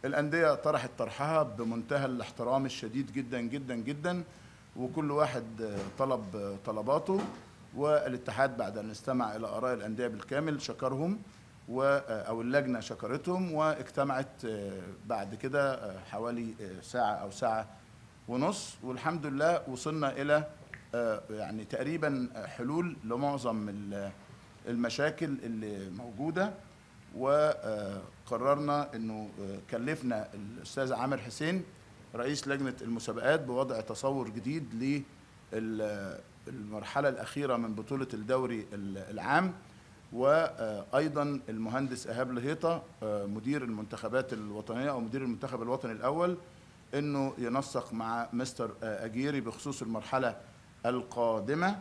الانديه طرحت طرحها بمنتهى الاحترام الشديد جدا جدا جدا وكل واحد آه، طلب آه، طلباته والاتحاد بعد ان استمع الى اراء الانديه بالكامل شكرهم و او اللجنه شكرتهم واجتمعت آه، بعد كده آه، حوالي آه، ساعه او ساعه ونص والحمد لله وصلنا الى آه، يعني تقريبا حلول لمعظم ال- المشاكل اللي موجوده وقررنا انه آه، كلفنا الاستاذ عامر حسين رئيس لجنه المسابقات بوضع تصور جديد للمرحله الاخيره من بطوله الدوري ال- العام وايضا المهندس ايهاب لهيطه آه، مدير المنتخبات الوطنيه او مدير المنتخب الوطني الاول انه ينسق مع مستر آه، اجيري بخصوص المرحله القادمه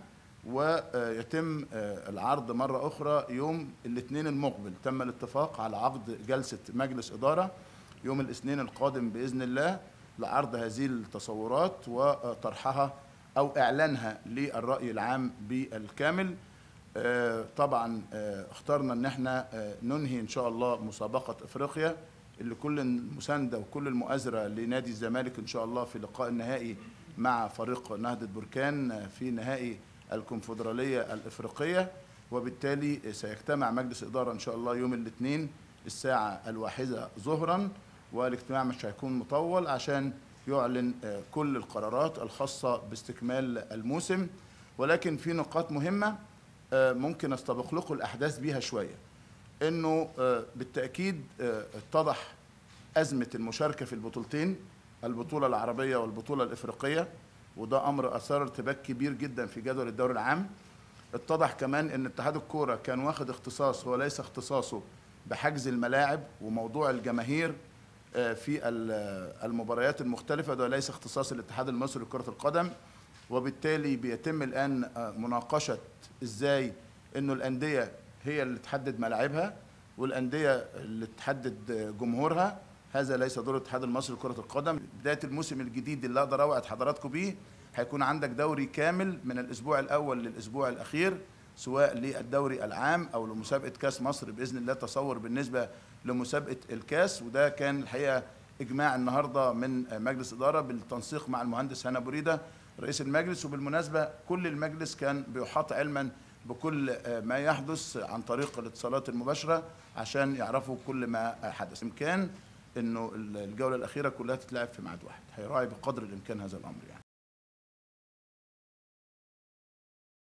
ويتم آه، العرض مره اخرى يوم الاثنين المقبل تم الاتفاق على عقد جلسه مجلس اداره يوم الاثنين القادم باذن الله لعرض هذه التصورات وطرحها او اعلانها للراي العام بالكامل آه، طبعا آه، اخترنا ان احنا آه، ننهي ان شاء الله مسابقه افريقيا اللي كل المسانده وكل المؤازره لنادي الزمالك ان شاء الله في اللقاء النهائي مع فريق نهضه بركان آه، في نهائي الكونفدراليه الافريقيه وبالتالي سيجتمع مجلس اداره ان شاء الله يوم الاثنين الساعه الواحده ظهرا والاجتماع مش هيكون مطول عشان يعلن آه، كل القرارات الخاصه باستكمال الموسم ولكن في نقاط مهمه آه، ممكن استبق لكم الاحداث بيها شويه انه آه، بالتاكيد آه، اتضح ازمه المشاركه في البطولتين البطوله العربيه والبطوله الافريقيه وده امر اثار ارتباك كبير جدا في جدول الدوري العام اتضح كمان ان اتحاد الكوره كان واخد اختصاص وليس اختصاصه بحجز الملاعب وموضوع الجماهير آه، في ال- المباريات المختلفه ده ليس اختصاص الاتحاد المصري لكره القدم وبالتالي بيتم الان آه، مناقشه ازاي انه الانديه هي اللي تحدد ملاعبها والانديه اللي تحدد آه، جمهورها هذا ليس دور الاتحاد المصري لكره القدم بدايه الموسم الجديد اللي اقدر اوعد حضراتكم بيه هيكون عندك دوري كامل من الاسبوع الاول للاسبوع الاخير سواء للدوري العام او لمسابقه كاس مصر باذن الله تصور بالنسبه لمسابقه الكاس وده كان الحقيقه اجماع النهارده من مجلس اداره بالتنسيق مع المهندس هنا بريده رئيس المجلس وبالمناسبه كل المجلس كان بيحاط علما بكل ما يحدث عن طريق الاتصالات المباشره عشان يعرفوا كل ما حدث امكان انه الجوله الاخيره كلها تتلعب في ميعاد واحد هيراعي بقدر الامكان هذا الامر يعني